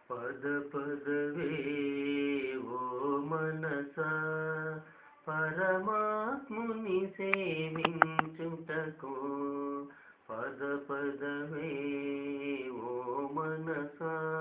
పద పదవే ఓ మనస పరమాత్ముని సేవించుటకు పద పదవే ఓ మనస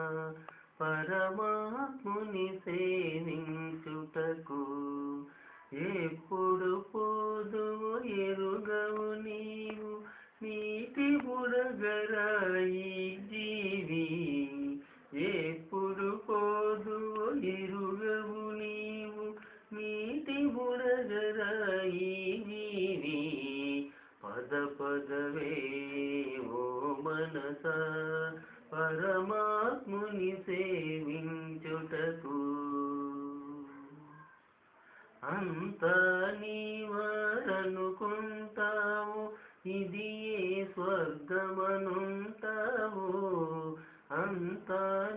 పరమాత్ముని సేవించుటకు ఎప్పుడు పోదు ఎరుగవు నీవు నీటి బుడగరాయి జీవి ఎప్పుడు పోదు ఎరుగవు నీవు నీటి బుడగరాయి జీవి పద పదవే ఓ మనస పరమాత్ముని సేవించుటకు అంత నీవరనుకుంటావు ఇది ఏ స్వర్గమనుంటావు అంత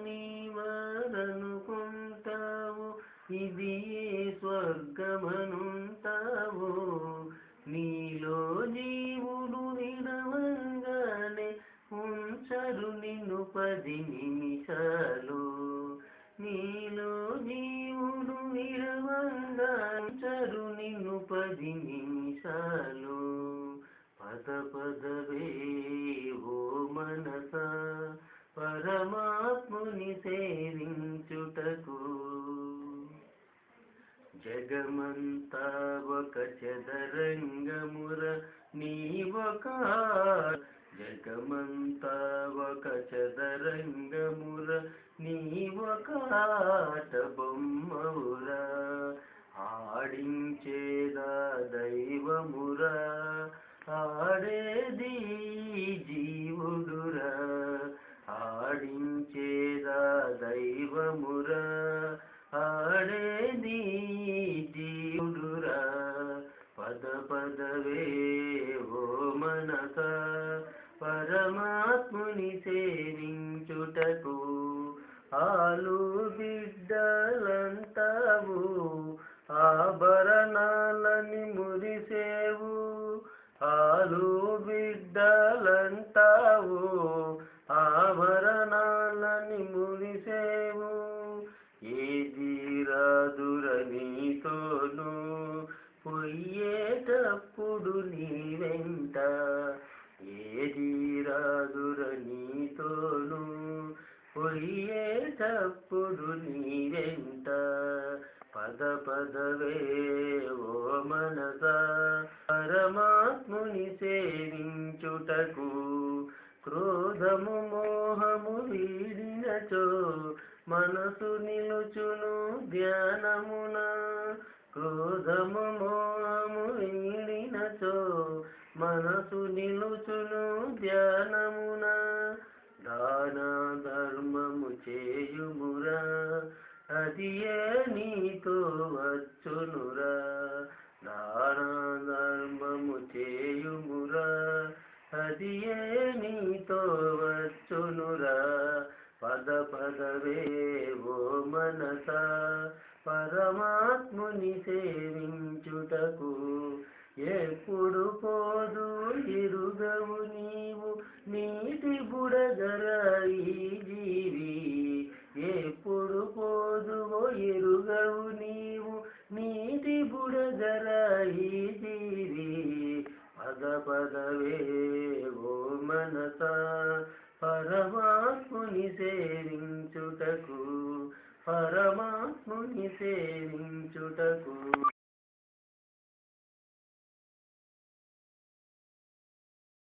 నీవరనుకుంటావు ఇది ఏ స్వర్గమనుంటావు నీలో జీవుడు విడవంగానే ఉంచరు నిన్ను పది నిమిషాలు నీలో జీవుడు విడవంగా ఉంచరు నిన్ను పది నిమిషాలు పద పదవే ఓ మనస పరమాత్ముని సేవించుటకు జగమంతా ఒక చదరంగముర నీవొక జగమంతా ఒక చదరంగముర నీవొక ఆట బొమ్మవురా ఆడించేదా దైవమురా ఆడేది జీవుడురా ఆడించేదా దైవమురా ఆడేది జీవుడురా పద పదవే ఓ మనస పరమాత్ముని సేవించుటకు ఆలు బిడ్డలంటావు ఆభరణాలని మురిసేవు ఆలు బిడ్డలంటావు ఆభరణాలని మురిసేవు ఏది రాదుర నీతోను పొయ్యేటప్పుడు నీ వెంట ఏది రాదుర నీతోను పొయ్యేటప్పుడు నీ వెంట పద పదవే ఓ మనస పరమాత్ముని సేవించుటకు క్రోధము మోహము వీడినచో మనసు నిలుచును ధ్యానమున క్రోధము మోహము వీడినచో మనసు నిలుచును ధ్యానమున దాన ధర్మము చేయుమురా అది ఏ నీతో వచ్చునురా దాన ధర్మము చేయుమురా అది ఏ నీతో వచ్చునురా పద పదవే ఓ మనస పరమాత్ముని సేవించుటకు ఎప్పుడు పోదు ఇరుగవు నీవు నీటి బుడగరాయి జీవి ఎప్పుడు పోదువో ఎరుగవు నీవు నీటి బుడగరాయి జీవి పద పదవే ఓ మనస పరమాత్ముని సేవించుటకు పరమాత్ముని సేవించుటకు